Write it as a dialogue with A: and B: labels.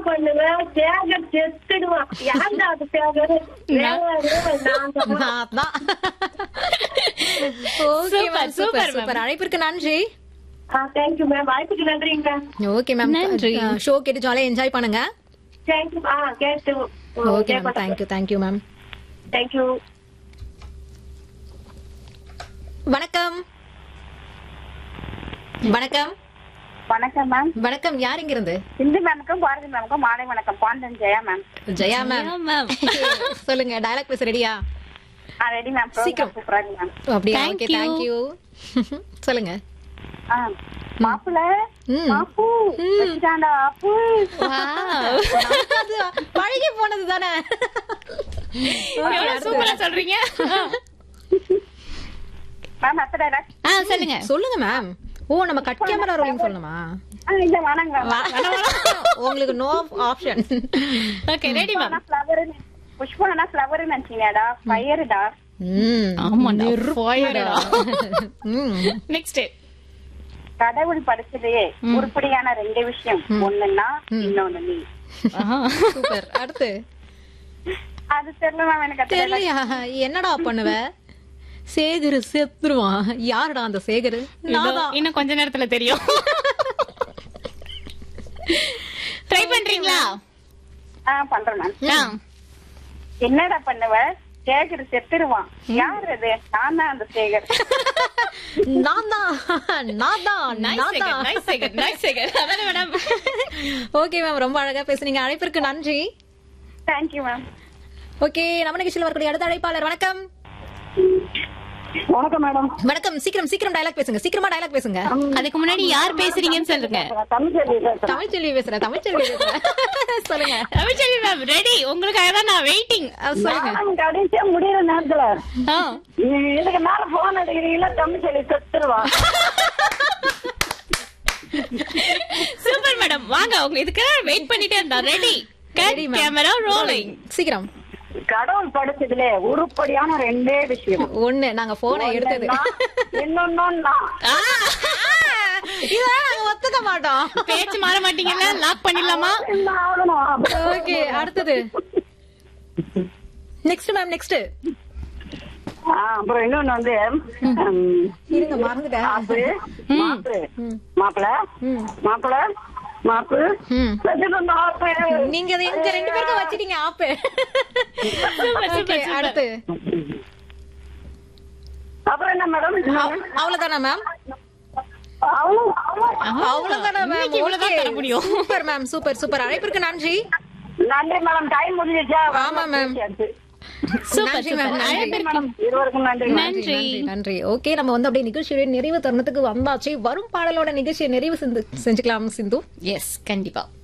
A: பண்ணுவேன் சேகர் செத்துடுவான் யாருடா அது சேகர் வேற நான் சொல்லுவேன்.
B: நான் தான் okay
C: Super,
B: ma'am
C: super,
B: super
C: ma'am.
B: Super அழைப்பிற்கு நன்றி
A: ஆ தேங்க்யூ மேம் வாய்ப்புக்கு நன்றிங்க
B: ஓகே மேம்
C: நன்றி.
B: ஷோ கேட்டு ஜாலியா என்ஜாய் பண்ணுங்க
A: தேங்க்யூ ஆ கேட்டு
B: okay ma'am thank you thank you ma'am
A: thank you
B: வணக்கம் வணக்கம்
D: வணக்கம் மேம்
B: வணக்கம் யார் இங்க இருந்து
D: இந்து மேமுக்கும் பாரதி மேமுக்கும் மாலை வணக்கம் பாண்டன் Jaya ma'am
B: Jaya ma'am
C: ma'am
B: சொல்லுங்க டயலாக் பேச ரெடியா
D: ஆ ரெடி மேம்
B: சீக்கிரம்.
D: சூப்பரா இருக்கு மேம்
B: அப்படியா
C: Thank
B: ஓகே
C: you.
B: தேங்க்யூ சொல்லுங்க
D: ஆ மாப்பிள்ள
B: ம்.
D: மாப்பு வச்சுட்டாண்டா ஆப்பு
B: நமக்கு அது பழகி போனது தானே
C: எவ்வளவு சூப்பரா சொல்றீங்க
D: மேம் அத்த டைலாக்
C: ஆ சொல்லுங்க
B: சொல்லுங்க மேம் ஓ நம்ம கட் கேமரா ரோலிங் சொல்லணுமா
D: ஆ இல்ல வணங்க
B: உங்களுக்கு no option
C: okay ready ma'am
D: flower புஷ்பனா ஃப்ளவர் நினைச்சீங்கடா ஃபயர்டா
C: ஆமாண்டா
B: நெருப்பாயிடா. ம்.
C: நெக்ஸ்ட்
D: கடவுள் படைச்சதே உருப்படியான ரெண்டு விஷயம் ஒண்ணுன்னா இன்னொன்னு நீ
B: சூப்பர் அடுத்து
D: அது தெரியல மேம் எனக்கு அத்த dialogue.
B: தெரியலையா என்னடா பண்ணுவ சேகரு செத்துருவான் யாருடா அந்த சேகரு நான் தான்.
C: இன்னும் கொஞ்ச நேரத்துல தெரியும் ட்ரை பண்றீங்களா
D: ஆ பண்றேன் மேம்
C: ஆ.
D: என்னடா பண்ணுவ சேகர் செத்துருவான் யார் அது நான் தான் அந்த சேகர்
B: நான் தான் நான் தான்
C: Nice
B: நான்
C: second,
B: தான்
C: nice second, nice second. அதானே madam?
B: ஓகே மேம் ரொம்ப அழகா பேசுனீங்க அழைப்பிற்கு நன்றி
D: தேங்க்யூ மேம்
B: ஓகே நம்ம நிகழ்ச்சியில் வரக்கூடிய அடுத்த அழைப்பாளர் வணக்கம்
D: வணக்கம் மேடம்
B: வணக்கம் சீக்கிரம் சீக்கிரம் டயலாக் பேசுங்க சீக்கிரமா டயலாக் பேசுங்க
C: அதுக்கு முன்னாடி யார் பேசுறீங்கன்னு சொல்லுங்க
D: தமிழ்ச்செல்வி பேசுறேன்
B: தமிழ்ச்செல்வி பேசுறேன் தமிழ்ச்செல்வி பேசுறேன் சொல்லுங்க
C: தமிழ்ச்செல்வி மேம் ரெடி உங்களுக்காக தான் நான் வெயிட்டிங்
B: அஹ் சொல்லுங்க
D: நானும் கடைசியா முடியிற நேரத்துல நீ இதுக்கு மேல போன் அடிக்கிறீங்களா தமிழ்ச்செல்வி செத்துருவா
C: சூப்பர் மேடம் வாங்க உங்க இதுக்கு வெயிட் பண்ணிட்டே இருந்தா ready cut
B: Ready, ma'am.
C: Camera rolling
B: சீக்கிரம்
D: கடவுள் படைச்சதுல உருப்படியான ரெண்டே விஷயம்
B: ஒண்ணு நாங்க போனை எடுத்தது
D: இன்னொன்னா
B: இதெல்லாம் நாங்க ஒத்துக்க மாட்டோம்
C: பேச்சு மாற மாட்டீங்கல்ல லாக் பண்ணிடலாமா
D: என்ன ஆகணும்
B: ஓகே அடுத்தது நெக்ஸ்ட் மேம் நெக்ஸ்ட்
D: ஆ, அப்புறம் இன்னொன்னு வந்து ம்,
B: இருங்க மறந்துட்டேன்
D: ஆப்பு மாப்பு மாப்பிள மாப்பிள மாப்பு
B: ம்.
D: செத்துட்டு ஆப்பு
B: நீங்க அதை எங்க ரெண்டு பேருக்கும் வச்சிட்டீங்க ஆப்பு ஓகே அடுத்து
D: அப்புறம் என்ன மேடம்
B: அவ்- அவ்வளவுதானா மேம்
D: அவ்வளவு
B: அவ்வளவுதானா மேம்
C: இன்னைக்கு இவ்வளவுதான் தர முடியும்.
B: சூப்பர் மேம் சூப்பர் சூப்பர் அழைப்பிற்கு நன்றி
D: நன்றி மேடம் டைம் முடிஞ்சிச்சா
B: ஆமா, ma'am.
C: சூப்பர்
B: நன்றி மேம்
C: சூப்பர்
B: நன்றி
D: மேடம் இருவருக்கும் நன்றி ma'am.
C: நன்றி
B: நன்றி நன்றி ஓகே நம்ம வந்து அப்படியே நிகழ்ச்சியோட நிறைவு தருணத்துக்கு வந்தாச்சு வரும் பாடலோட நிகழ்ச்சியை நிறைவு செஞ்சு- செஞ்சுக்கலாம் சிந்து
C: எஸ் கண்டிப்பா